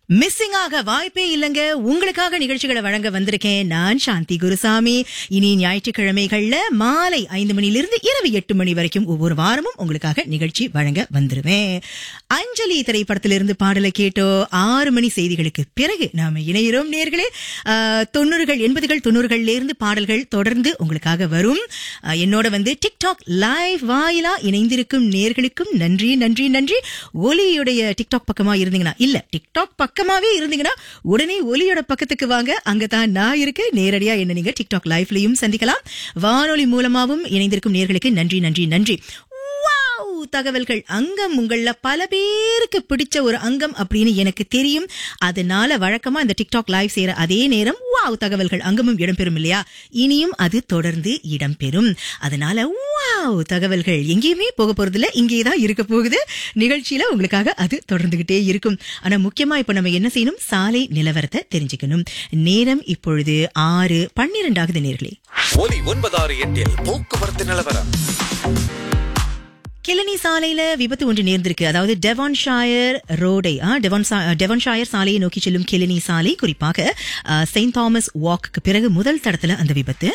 Missing ஆக வாய்ப்பே இல்லைங்க உங்களுக்காக நிகழ்ச்சிகளை வழங்க வந்திருக்கேன் நான் சாந்தி குருசாமி இனி ஞாயிற்றுக்கிழமைகள்ல மாலை ஐந்து மணிலிருந்து இரவு எட்டு மணி வரைக்கும் ஒவ்வொரு வாரமும் உங்களுக்காக நிகழ்ச்சி வழங்க வந்துருவேன் அஞ்சலி திரைப்படத்திலிருந்து பாடலை கேட்டோ ஆறு மணி செய்திகளுக்கு பிறகு நாம இணைகிறோம் நேர்களே தொண்ணூறுகள் எண்பதுகள் தொண்ணூறுகள்ல இருந்து பாடல்கள் தொடர்ந்து உங்களுக்காக வரும் ஆஹ், என்னோட வந்து டிக்டாக் லைவ் வாயிலா இணைந்திருக்கும் நேர்களுக்கும் நன்றி நன்றி நன்றி ஒலியுடைய டிக்டாக் பக்கமா இருந்தீங்கன்னா இல்ல டிக்டாக் பக்கமாவே இருந்தீங்கன்னா உடனே ஒலியோட பக்கத்துக்கு வாங்க அங்கதான் நான் இருக்கு நேரடியா என்ன நீங்க டிக்டாக் லைவ்லயும் சந்திக்கலாம் வானொலி மூலமாவும் இணைந்திருக்கும் நேர்களுக்கு நன்றி நன்றி நன்றி வாவ்! தகவல்கள் அங்கம் உங்கள பல பேருக்கு பிடிச்ச ஒரு அங்கம் அப்படின்னு எனக்கு தெரியும் அதனால வழக்கமா இந்த டிக்டாக் லைவ் செய்யற அதே நேரம் வாவ் தகவல்கள் அங்கமும் இடம்பெறும் இல்லையா இனியும் அது தொடர்ந்து இடம்பெறும் அதனால வாவ் தகவல்கள் எங்கேயுமே போக போறதில்ல இங்கே தான் இருக்க போகுது நிகழ்ச்சியில உங்களுக்காக அது தொடர்ந்துகிட்டே இருக்கும் ஆனா முக்கியமா இப்ப நம்ம என்ன செய்யணும் சாலை நிலவரத்தை தெரிஞ்சுக்கணும் நேரம் இப்பொழுது ஆறு பன்னிரெண்டாகுது நேர்களே ஒலி ஒன்பதாறு எட்டில் போக்குவரத்து நிலவரம் கிளனி சாலையில விபத்து ஒன்று நேர்ந்திருக்கு அதாவது டெவான் ஷாயர் ரோடை ஆ, டெவான் சா- டெவான் ஷாயர் சாலையை நோக்கி செல்லும் கிளனி சாலை குறிப்பாக ஆ, செயின்ட் தாமஸ் வாக்கு பிறகு முதல் தடத்துல அந்த விபத்து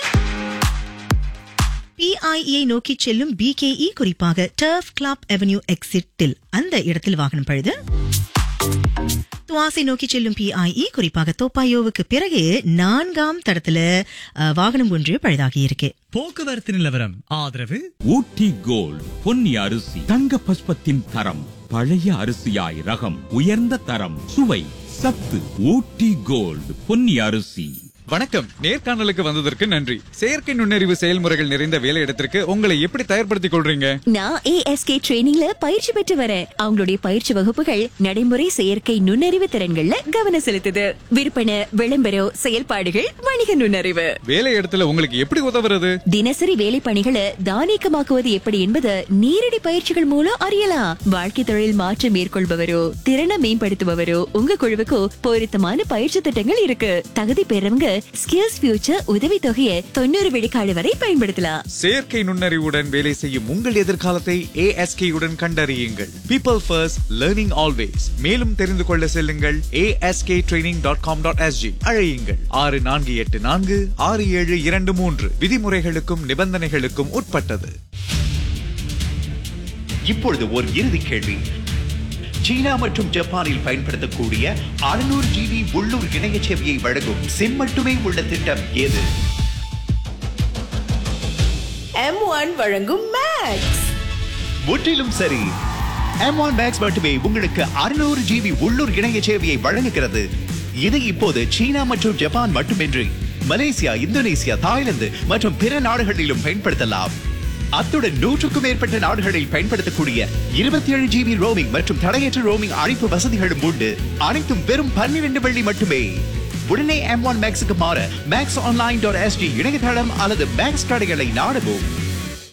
பிஐஇயை நோக்கி செல்லும் பிகேஇ குறிப்பாக டர்ஃப் கிளப் அவென்யூ எக்ஸிட்டில் அந்த இடத்தில் வாகனம் பழுது துவாசை நோக்கி செல்லும் பிஐஇ குறிப்பாக தோப்பாயோவுக்கு பிறகு நான்காம் தடத்துல ஆ, வாகனம் ஒன்று பழுதாகி இருக்கு போக்குவரத்து நிலவரம் ஆதரவு ஊட்டி கோல்ட் பொன்னி அரிசி தங்க பஸ்பத்தின் தரம் பழைய அரிசியாய் ரகம் உயர்ந்த தரம் சுவை சத்து ஊட்டி கோல்ட் பொன்னி அரிசி வணக்கம் நேர்காணலுக்கு வந்ததற்கு நன்றி செயற்கை நுண்ணறிவு செயல்முறைகள் நிறைந்த வேலையிடத்திற்கு உங்களை எப்படி தயார்படுத்திக் கொள்றீங்க நான் ஏஎஸ்கே ட்ரெயினிங்ல பயிற்சி பெற்று வரேன் அவங்களுடைய பயிற்சி வகுப்புகள் நடைமுறை செயற்கை நுண்ணறிவு திறன்கள்ல கவனம் செலுத்துது விற்பனை விளம்பரம் செயல்பாடுகள் வணிக நுண்ணறிவு வேலையிடத்துல உங்களுக்கு எப்படி உதவுறது தினசரி வேலை பணிகளை தானியக்கமாக்குவது எப்படி என்பது நேரடி பயிற்சிகள் மூலம் அறியலாம் வாழ்க்கை தொழில் மாற்றம் மேற்கொள்பவரோ திறனை மேம்படுத்துபவரோ உங்க குழுவுக்கு பொருத்தமான பயிற்சி திட்டங்கள் இருக்கு தகுதி பெறவங்க ஸ்கில்ஸ் ஃபியூச்சர் உதவி தொகையை தொண்ணூறு விழுக்காடு வரை பயன்படுத்தலாம் செயற்கை நுண்ணறிவுடன் வேலை செய்யும் உங்கள் எதிர்காலத்தை ASK உடன் கண்டறியுங்கள் பீப்பிள் ஃபர்ஸ்ட் லேர்னிங் ஆல்வேஸ் மேலும் தெரிந்து கொள்ள செல்லுங்கள் ASK training dot com dot SG அழையுங்கள் ஆறு நான்கு எட்டு நான்கு ஆறு ஏழு இரண்டு மூன்று விதிமுறைகளுக்கும் நிபந்தனைகளுக்கும் உட்பட்டது இப்பொழுது ஒரு இறுதி கேள்வி சீனா மற்றும் ஜப்பானில் பயன்படுத்தக்கூடிய 600 ஜிபி உள்ளூர் இணைய சேவையை வழங்கும் சிம் மட்டுமே உள்ள திட்டம் எது எம் ஒன் வழங்கும் மேக்ஸ் முற்றிலும் சரி M1 மேக்ஸ் மட்டுமே உங்களுக்கு 600 ஜிபி உள்ளூர் இணைய சேவையை வழங்குகிறது இது இப்போது சீனா மற்றும் ஜப்பான் மட்டுமின்றி மலேசியா இந்தோனேசியா தாய்லாந்து மற்றும் பிற நாடுகளிலும் பயன்படுத்தலாம் அத்துடன் நூற்றுக்கும் மேற்பட்ட நாடுகளில் பயன்படுத்தக்கூடிய இருபத்தி ஏழு ஜிபி ரோமிங் மற்றும் தடையற்ற ரோமிங் அழைப்பு வசதிகளும் உண்டு அனைத்தும் வெறும் பன்னிரண்டு வெள்ளி மட்டுமே உடனே M1 மேக்ஸுக்கு மாற மேக்ஸ் ஆன்லைன் டாட் எஸ்டி இணையதளம் அல்லது மேக்ஸ் கடைகளை நாடவும்